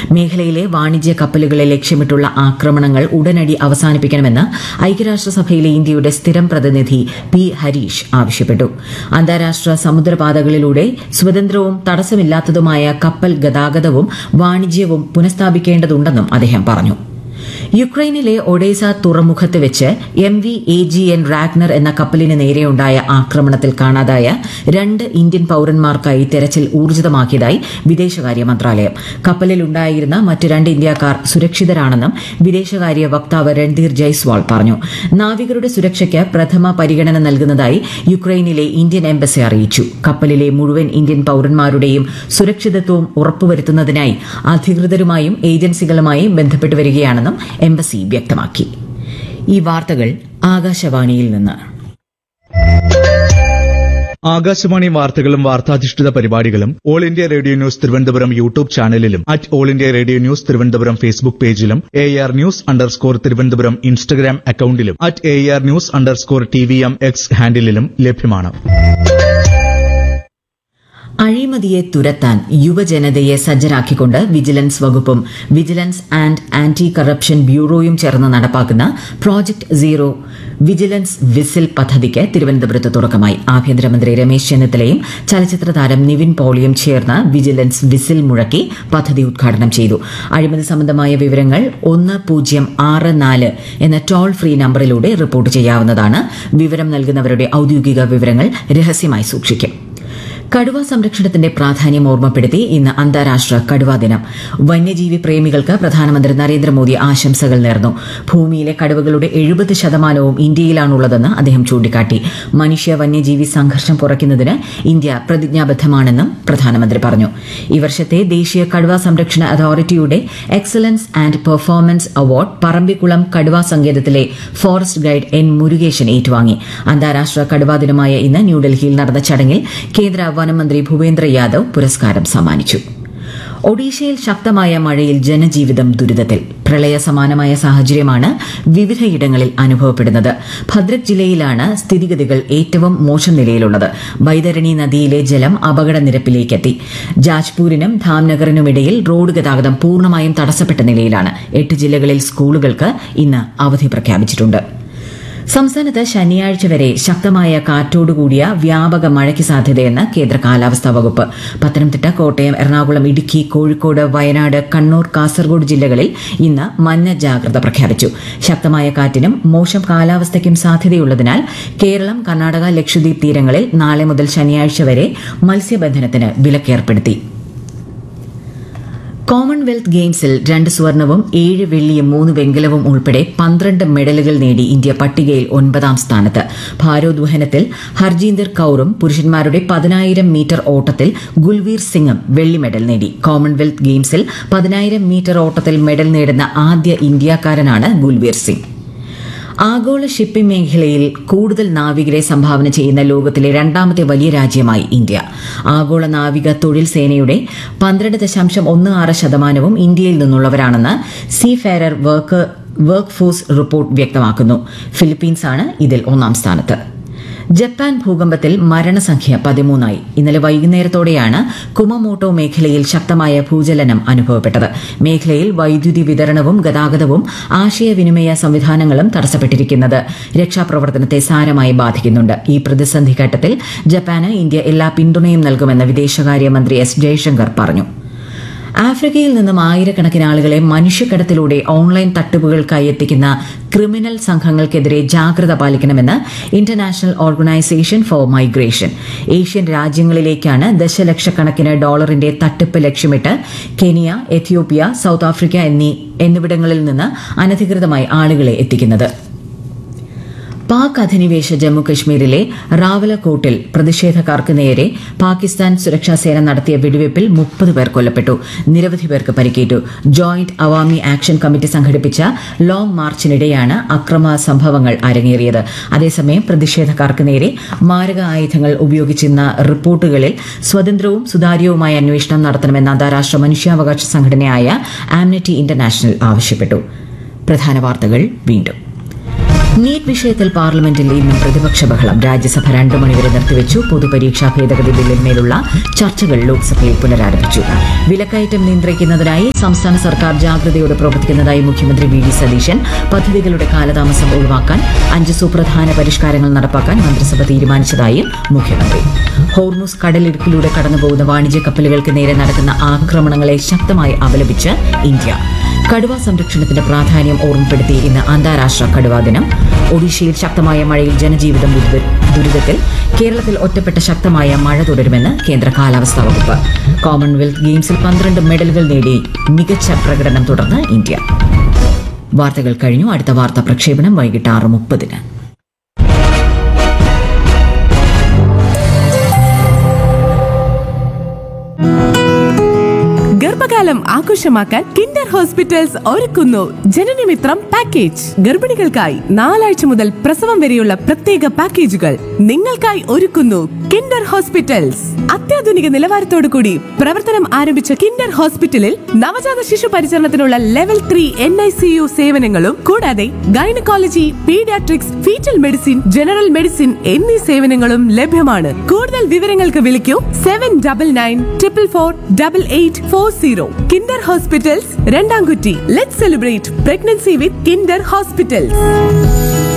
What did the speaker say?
മേഖലയിലെ വാണിജ്യ കപ്പലുകളെ ലക്ഷ്യമിട്ടുള്ള ആക്രമണങ്ങൾ ഉടനടി അവസാനിപ്പിക്കണമെന്ന് ഐക്യരാഷ്ട്രസഭയിലെ ഇന്ത്യയുടെ സ്ഥിരം പ്രതിനിധി പി ഹരീഷ് ആവശ്യപ്പെട്ടു അന്താരാഷ്ട്ര സമുദ്രപാതകളിലൂടെ സ്വതന്ത്രവും തടസ്സമില്ലാത്തതുമായ കപ്പൽ ഗതാഗതവും വാണിജ്യവും പുനഃസ്ഥാപിക്കേണ്ടതുണ്ടെന്നും അദ്ദേഹം പറഞ്ഞു യുക്രൈനിലെ ഒഡേസ തുറമുഖത്ത് വെച്ച് M V A G N Ragnar എന്ന കപ്പലിന് നേരെയുണ്ടായ ആക്രമണത്തിൽ കാണാതായ രണ്ട് ഇന്ത്യൻ പൌരന്മാർക്കായി തെരച്ചിൽ ഊർജിതമാക്കിയതായി വിദേശകാര്യ മന്ത്രാലയം കപ്പലിലുണ്ടായിരുന്ന മറ്റ് രണ്ട് ഇന്ത്യക്കാർ സുരക്ഷിതരാണെന്നും വിദേശകാര്യ വക്താവ് രൺധീർ ജയ്സ്വാൾ പറഞ്ഞു നാവികരുടെ സുരക്ഷയ്ക്ക് പ്രഥമ പരിഗണന നൽകുന്നതായി യുക്രൈനിലെ ഇന്ത്യൻ എംബസി അറിയിച്ചു കപ്പലിലെ മുഴുവൻ ഇന്ത്യൻ പൌരന്മാരുടെയും സുരക്ഷിതത്വവും ഉറപ്പുവരുത്തുന്നതിനായി അധികൃതരുമായും ഏജൻസികളുമായും ബന്ധപ്പെട്ടു വരികയാണെന്നും എംബസി വ്യക്തമാക്കി ഈ വാർത്തകൾ ആകാശവാണിയിൽ നിന്ന് ആകാശവാണി വാർത്തകളും വാർത്താധിഷ്ഠിത പരിപാടികളും all India radio news Thiruvananthapuram YouTube ചാനലിലും at all India radio news Thiruvananthapuram Facebook പേജിലും A R news underscore Thiruvananthapuram Instagram അക്കൌണ്ടിലും at A R news underscore T V M X ഹാൻഡിലും ലഭ്യമാണ് അഴിമതിയെ തുരത്താൻ യുവജനതയെ സജ്ജരാക്കിക്കൊണ്ട് വിജിലൻസ് വകുപ്പും വിജിലൻസ് ആൻഡ് ആന്റി കറപ്ഷൻ ബ്യൂറോയും ചേർന്ന് നടപ്പാക്കുന്ന പ്രോജക്ട് സീറോ വിജിലൻസ് വിസിൽ പദ്ധതിക്ക് തിരുവനന്തപുരത്ത് തുടക്കമായി ആഭ്യന്തരമന്ത്രി രമേശ് ചെന്നിത്തലയും ചലച്ചിത്ര താരം നിവിൻ പോളിയും ചേർന്ന് വിജിലൻസ് വിസിൽ മുഴക്കി പദ്ധതി ഉദ്ഘാടനം ചെയ്തു അഴിമതി സംബന്ധമായ വിവരങ്ങൾ ഒന്ന് പൂജ്യം ആറ് നാല് എന്ന ടോൾ ഫ്രീ നമ്പറിലൂടെ റിപ്പോർട്ട് ചെയ്യാവുന്നതാണ് വിവരം നൽകുന്നവരുടെ ഔദ്യോഗിക വിവരങ്ങൾ രഹസ്യമായി സൂക്ഷിക്കും കടുവ സംരക്ഷണത്തിന്റെ പ്രാധാന്യം ഓർമ്മപ്പെടുത്തി ഇന്ന് അന്താരാഷ്ട്ര കടുവാ ദിനം വന്യജീവി പ്രേമികൾക്ക് പ്രധാനമന്ത്രി നരേന്ദ്രമോദി ആശംസകൾ നേർന്നു ഭൂമിയിലെ കടുവകളുടെ എഴുപത് ശതമാനവും ഇന്ത്യയിലാണുള്ളതെന്ന് അദ്ദേഹം ചൂണ്ടിക്കാട്ടി മനുഷ്യ വന്യജീവി സംഘർഷം കുറയ്ക്കുന്നതിന് ഇന്ത്യ പ്രതിജ്ഞാബദ്ധമാണെന്നും പ്രധാനമന്ത്രി പറഞ്ഞു ഈ വർഷത്തെ ദേശീയ കടുവ സംരക്ഷണ അതോറിറ്റിയുടെ excellence and performance award Parambikulam കടുവ സങ്കേതത്തിലെ ഫോറസ്റ്റ് ഗൈഡ് എൻ മുരുകേശൻ ഏറ്റുവാങ്ങി അന്താരാഷ്ട്ര കടുവാ ദിനമായ ഇന്ന് ന്യൂഡൽഹിയിൽ നടന്ന ചടങ്ങിൽ കേന്ദ്ര വനമന്ത്രി ഭൂപേന്ദ്ര യാദവ് പുരസ്കാരം സമ്മാനിച്ചു ഒഡീഷയിൽ ശക്തമായ മഴയിൽ ജനജീവിതം ദുരിതത്തിൽ പ്രളയ സമാനമായ സാഹചര്യമാണ് വിവിധയിടങ്ങളിൽ അനുഭവപ്പെടുന്നത് ഭദ്രക് ജില്ലയിലാണ് സ്ഥിതിഗതികൾ ഏറ്റവും മോശം നിലയിലുള്ളത് ബൈതരണി നദിയിലെ ജലം അപകട നിരപ്പിലേക്കെത്തി ജാജ്പൂരിനും ധാംനഗറിനുമിടയിൽ റോഡ് ഗതാഗതം പൂർണ്ണമായും തടസ്സപ്പെട്ട നിലയിലാണ് എട്ട് ജില്ലകളിൽ സ്കൂളുകൾക്ക് ഇന്ന് അവധി പ്രഖ്യാപിച്ചിട്ടുണ്ട് സംസ്ഥാനത്ത് ശനിയാഴ്ച വരെ ശക്തമായ കാറ്റോടുകൂടിയ വ്യാപക മഴയ്ക്ക് സാധ്യതയെന്ന് കേന്ദ്ര കാലാവസ്ഥാ വകുപ്പ് പത്തനംതിട്ട കോട്ടയം എറണാകുളം ഇടുക്കി കോഴിക്കോട് വയനാട് കണ്ണൂർ കാസർഗോഡ് ജില്ലകളിൽ ഇന്ന് മഞ്ഞ ജാഗ്രത പ്രഖ്യാപിച്ചു ശക്തമായ കാറ്റിനും മോശം കാലാവസ്ഥയ്ക്കും സാധ്യതയുള്ളതിനാൽ കേരളം കർണാടക ലക്ഷദ്വീപ് തീരങ്ങളിൽ നാളെ മുതൽ ശനിയാഴ്ച വരെ മത്സ്യബന്ധനത്തിന് വിലക്കേർപ്പെടുത്തി കോമൺവെൽത്ത് ഗെയിംസിൽ രണ്ട് സ്വർണവും ഏഴ് വെള്ളിയും മൂന്ന് വെങ്കലവും ഉൾപ്പെടെ പന്ത്രണ്ട് മെഡലുകൾ നേടി ഇന്ത്യ പട്ടികയിൽ ഒൻപതാം സ്ഥാനത്ത് ഭാരോദ്വഹനത്തിൽ ഹർജീന്ദർ കൌറും പുരുഷന്മാരുടെ പതിനായിരം മീറ്റർ ഓട്ടത്തിൽ ഗുൽവീർ സിംഗും വെള്ളി മെഡൽ നേടി കോമൺവെൽത്ത് ഗെയിംസിൽ പതിനായിരം മീറ്റർ ഓട്ടത്തിൽ മെഡൽ നേടുന്ന ആദ്യ ഇന്ത്യക്കാരനാണ് ഗുൽവീർ സിംഗ് ആഗോള ഷിപ്പിംഗ് മേഖലയിൽ കൂടുതൽ നാവികരെ സംഭാവന ചെയ്യുന്ന ലോകത്തിലെ രണ്ടാമത്തെ വലിയ രാജ്യമായി ഇന്ത്യ ആഗോള നാവിക തൊഴിൽ സേനയുടെ പന്ത്രണ്ട് ദശാംശം ഒന്ന് ആറ് ശതമാനവും ഇന്ത്യയിൽ നിന്നുള്ളവരാണെന്ന് seafarer work work force report വ്യക്തമാക്കുന്നു ഫിലിപ്പീൻസാണ് ഇതിൽ ഒന്നാം സ്ഥാനത്ത് ജപ്പാൻ ഭൂകമ്പത്തിൽ മരണസംഖ്യ പതിമൂന്നായി ഇന്നലെ വൈകുന്നേരത്തോടെയാണ് കുമമോട്ടോ മേഖലയിൽ ശക്തമായ ഭൂചലനം അനുഭവപ്പെട്ടത് മേഖലയിൽ വൈദ്യുതി വിതരണവും ഗതാഗതവും ആശയവിനിമയ സംവിധാനങ്ങളും തടസ്സപ്പെട്ടിരിക്കുന്നത് രക്ഷാപ്രവർത്തനത്തെ സാരമായി ബാധിക്കുന്നുണ്ട് ഈ പ്രതിസന്ധി ഘട്ടത്തിൽ ജപ്പാന് ഇന്ത്യ എല്ലാ പിന്തുണയും നൽകുമെന്ന് വിദേശകാര്യമന്ത്രി എസ് ജയശങ്കർ പറഞ്ഞു ആഫ്രിക്കയിൽ നിന്നും ആയിരക്കണക്കിന് ആളുകളെ മനുഷ്യക്കടത്തിലൂടെ ഓൺലൈൻ തട്ടിപ്പുകൾക്കായി എത്തിക്കുന്ന ക്രിമിനൽ സംഘങ്ങൾക്കെതിരെ ജാഗ്രത പാലിക്കണമെന്ന് international organisation for migration Asian രാജ്യങ്ങളിലേക്കാണ് ദശലക്ഷക്കണക്കിന് ഡോളറിന്റെ തട്ടിപ്പ് ലക്ഷ്യമിട്ട് കെനിയ എത്യോപ്യ സൌത്ത് ആഫ്രിക്ക എന്നീ എന്നിവിടങ്ങളിൽ നിന്ന് അനധികൃതമായി ആളുകളെ എത്തിക്കുന്നത് പാക് അധിനിവേശ ജമ്മു കശ്മീരിലെ റാവലക്കോട്ടിൽ പ്രതിഷേധക്കാർക്ക് നേരെ പാകിസ്ഥാൻ സുരക്ഷാസേന നടത്തിയ വെടിവയ്പിൽ മുപ്പത് പേർ കൊല്ലപ്പെട്ടു നിരവധി പേർക്ക് പരിക്കേറ്റു ജോയിന്റ് അവാമി ആക്ഷൻ കമ്മിറ്റി സംഘടിപ്പിച്ച ലോങ് മാർച്ചിനിടെയാണ് അക്രമ സംഭവങ്ങൾ അരങ്ങേറിയത് അതേസമയം പ്രതിഷേധക്കാർക്ക് നേരെ മാരക ആയുധങ്ങൾ ഉപയോഗിച്ചെന്ന റിപ്പോർട്ടുകളിൽ സ്വതന്ത്രവും സുതാര്യവുമായ അന്വേഷണം നടത്തണമെന്ന് അന്താരാഷ്ട്ര മനുഷ്യാവകാശ സംഘടനയായ ആംനറ്റി ഇന്റർനാഷണൽ ആവശ്യപ്പെട്ടു പ്രധാന വാർത്തകൾ വീണ്ടും നീറ്റ് വിഷയത്തിൽ പാർലമെന്റിൽ ഇന്നും പ്രതിപക്ഷ ബഹളം രാജ്യസഭ രണ്ടു മണിവരെ നിർത്തിവെച്ചു പൊതുപരീക്ഷാ ഭേദഗതി ബില്ലിന്മേലുള്ള ചർച്ചകൾ ലോക്സഭയിൽ പുനരാരംഭിച്ചു വിലക്കയറ്റം നിയന്ത്രിക്കുന്നതിനായി സംസ്ഥാന സർക്കാർ ജാഗ്രതയോടെ പ്രവർത്തിക്കുന്നതായി മുഖ്യമന്ത്രി വി ഡി സതീശൻ പദ്ധതികളുടെ കാലതാമസം ഒഴിവാക്കാൻ അഞ്ച് സുപ്രധാന പരിഷ്കാരങ്ങൾ നടപ്പാക്കാൻ മന്ത്രിസഭ തീരുമാനിച്ചതായും മുഖ്യമന്ത്രി ഹോർമുസ് കടലിടുക്കിലൂടെ കടന്നുപോകുന്ന വാണിജ്യ കപ്പലുകൾക്ക് നേരെ നടക്കുന്ന ആക്രമണങ്ങളെ ശക്തമായി അപലപിച്ച് ഇന്ത്യ കടുവ സംരക്ഷണത്തിന്റെ പ്രാധാന്യം ഓർമ്മപ്പെടുത്തി ഇന്ന് അന്താരാഷ്ട്ര കടുവാ ദിനം ഒഡീഷയിൽ ശക്തമായ മഴയിൽ ജനജീവിതം ദുരിത- ദുരിതത്തിൽ കേരളത്തിൽ ഒറ്റപ്പെട്ട ശക്തമായ മഴ തുടരുമെന്ന് കേന്ദ്ര കാലാവസ്ഥാ വകുപ്പ് കോമൺവെൽത്ത് ഗെയിംസിൽ പന്ത്രണ്ട് മെഡലുകൾ നേടി മികച്ച പ്രകടനം തുടർന്ന് ഇന്ത്യ വാർത്തകൾ കഴിഞ്ഞു അടുത്ത വാർത്താ പ്രക്ഷേപണം വൈകിട്ട് ആറ് മുപ്പതിന് ഗർഭകാലം ആഘോഷമാക്കാൻ കിൻഡർ ഹോസ്പിറ്റൽസ് ഒരുക്കുന്നു ജനനമിത്രം പാക്കേജ് ഗർഭിണികൾക്കായി നാലാഴ്ച മുതൽ പ്രസവം വരെയുള്ള പ്രത്യേക പാക്കേജുകൾ നിങ്ങൾക്കായി ഒരുക്കുന്നു കിൻഡർ ഹോസ്പിറ്റൽസ് അത്യാധുനിക നിലവാരത്തോടു കൂടി പ്രവർത്തനം ആരംഭിച്ച കിൻഡർ ഹോസ്പിറ്റലിൽ നവജാത ശിശു പരിചരണത്തിനുള്ള level three N I C U സേവനങ്ങളും കൂടാതെ gynaecology paediatrics foetal medicine general medicine എന്നീ സേവനങ്ങളും ലഭ്യമാണ് കൂടുതൽ വിവരങ്ങൾക്ക് വിളിക്കൂ seven double nine triple four double eight four zero Kinder hospitals Randamkutty let celebrate pregnancy with Kinder hospitals